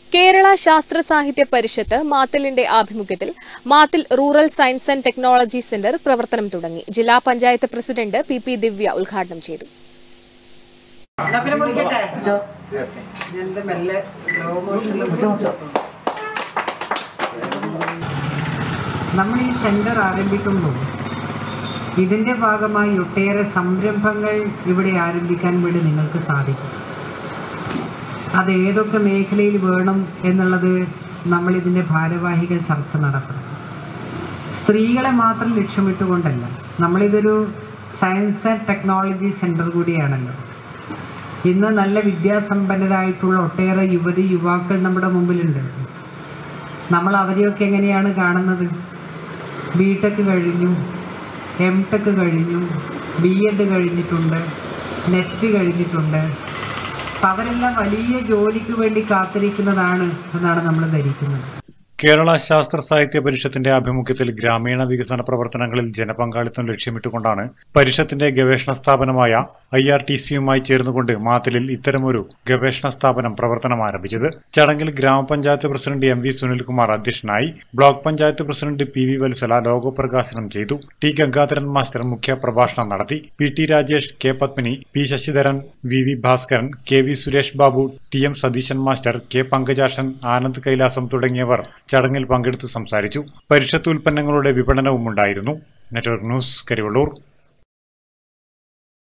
കേരള ശാസ്ത്ര സാഹിത്യ പരിഷത്ത് മാത്തിലിന്റെ ആഭിമുഖ്യത്തിൽ Mathil rural science and technology centre പ്രവർത്തനം തുടങ്ങി ജില്ലാ panchayat president P P Divya ഉദ്ഘാടനം ചെയ്തു എന്നാ പിന്നെ മുറിക്കട്ടെ ഞാനിത് മെല്ലെ സ്ലോ മോഷനിൽ നമ്മൾ ഈ സെന്റർ ആരംഭിക്കുമ്പോൾ ഇതിന്റെ ഭാഗമായി ഒട്ടേറെ സംരംഭങ്ങൾ ഇവിടെ ആരംഭിക്കാൻ വേണ്ടി നിങ്ങൾക്ക് സാധിക്കും അത് ഏതൊക്കെ മേഖലയിൽ വേണം എന്നുള്ളത് നമ്മൾ ഇതിന്റെ ഭാരവാഹികൾ ചർച്ച നടത്തണം സ്ത്രീകളെ മാത്രം ലക്ഷ്യമിട്ടുകൊണ്ടല്ല നമ്മളിതൊരു സയൻസ് ആൻഡ് ടെക്നോളജി സെന്റർ കൂടിയാണല്ലോ ഇന്ന് നല്ല വിദ്യാസമ്പന്നരായിട്ടുള്ള ഒട്ടേറെ യുവതി യുവാക്കൾ നമ്മുടെ മുമ്പിലുണ്ട് നമ്മൾ അവരെയൊക്കെ എങ്ങനെയാണ് കാണുന്നത് ബി ടെക് കഴിഞ്ഞു എം ടെക് കഴിഞ്ഞു ബി എഡ് കഴിഞ്ഞിട്ടുണ്ട് നെറ്റ് കഴിഞ്ഞിട്ടുണ്ട് അപ്പം അവരെല്ലാം വലിയ ജോലിക്ക് വേണ്ടി കാത്തിരിക്കുന്നതാണ് എന്നാണ് നമ്മൾ ധരിക്കുന്നത് കേരള ശാസ്ത്ര സാഹിത്യ പരിഷത്തിന്റെ ആഭിമുഖ്യത്തിൽ ഗ്രാമീണ വികസന പ്രവർത്തനങ്ങളിൽ ജനപങ്കാളിത്തം ലക്ഷ്യമിട്ടുകൊണ്ടാണ് പരിഷത്തിന്റെ ഗവേഷണ സ്ഥാപനമായ ഐ ആർ ടി സിയുമായി ചേർന്നുകൊണ്ട് മാത്തിലിൽ ഇത്തരമൊരു ഗവേഷണ സ്ഥാപനം പ്രവർത്തനം ആരംഭിച്ചത് ചടങ്ങിൽ ഗ്രാമപഞ്ചായത്ത് പ്രസിഡന്റ് എം വി സുനിൽകുമാർ അധ്യക്ഷനായി block panchayat president P V Valsala logo പ്രകാശനം ചെയ്തു ടി ഗംഗാധരൻ മാസ്റ്റർ മുഖ്യ പ്രഭാഷണം നടത്തി P T Rajesh K Padmini P Sasidharan V V Bhaskaran K V Suresh Babu T M Satheesan master K Pankajakshan Anand Kailasam തുടങ്ങിയവർ ചടങ്ങിൽ പങ്കെടുത്ത് സംസാരിച്ചു പരിഷത്ത് ഉൽപ്പന്നങ്ങളുടെ വിപണനവും ഉണ്ടായിരുന്നു നെറ്റ്വർക്ക് ന്യൂസ് കരിവള്ളൂർ